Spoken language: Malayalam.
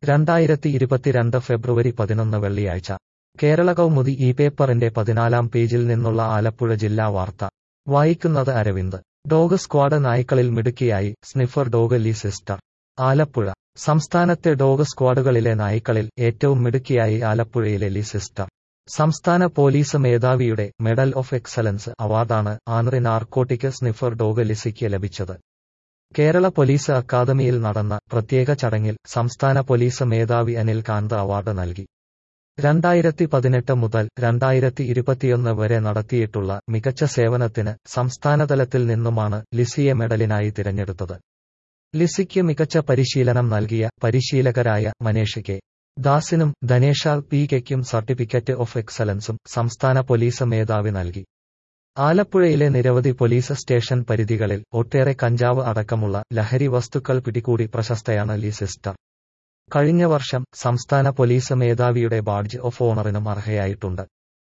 രണ്ടായിരത്തി ഇരുപത്തിരണ്ട് ഫെബ്രുവരി പതിനൊന്ന് വെള്ളിയാഴ്ച കേരള കൗമുദി ഈ പേപ്പറിന്റെ പതിനാലാം പേജിൽ നിന്നുള്ള ആലപ്പുഴ ജില്ലാ വാർത്ത വായിക്കുന്നത് അരവിന്ദ് ഡോഗ് സ്ക്വാഡ് നായ്ക്കളിൽ മിടുക്കിയായി sniffer dog Lee sister Alappuzha സംസ്ഥാനത്തെ ഡോഗ് സ്ക്വാഡുകളിലെ നായ്ക്കളിൽ ഏറ്റവും മിടുക്കിയായി ആലപ്പുഴയിലെ ലീ സിസ്റ്റർ സംസ്ഥാന പോലീസ് മേധാവിയുടെ മെഡൽ ഓഫ് എക്സലൻസ് അവാർഡാണ് ആന്ധ്ര നാർക്കോട്ടിക് സ്നിഫർ ഡോഗ് ലിസിക്ക് ലഭിച്ചത് കേരള പോലീസ് അക്കാദമിയിൽ നടന്ന പ്രത്യേക ചടങ്ങിൽ സംസ്ഥാന പോലീസ് മേധാവി അനിൽ കാന്ത് അവാർഡ് നൽകി രണ്ടായിരത്തി പതിനെട്ട് മുതൽ രണ്ടായിരത്തി ഇരുപത്തിയൊന്ന് വരെ നടത്തിയിട്ടുള്ള മികച്ച സേവനത്തിന് സംസ്ഥാനതലത്തിൽ നിന്നുമാണ് ലിസിയെ മെഡലിനായി തിരഞ്ഞെടുത്തത് ലിസിക്ക് മികച്ച പരിശീലനം നൽകിയ പരിശീലകരായ മനേഷ് കെ ദാസിനും ധനേഷാൽ പി കെക്കും സർട്ടിഫിക്കറ്റ് ഓഫ് എക്സലൻസും സംസ്ഥാന പോലീസ് മേധാവി നൽകി ആലപ്പുഴയിലെ നിരവധി പോലീസ് സ്റ്റേഷൻ പരിധികളിൽ ഒട്ടേറെ കഞ്ചാവ് അടക്കമുള്ള ലഹരി വസ്തുക്കൾ പിടികൂടി പ്രശസ്തയാണ് ലീ സിസ്റ്റർ കഴിഞ്ഞ വർഷം സംസ്ഥാന പോലീസ് മേധാവിയുടെ ബാഡ്ജ് ഓഫ് ഓണറിനും അർഹയായിട്ടുണ്ട്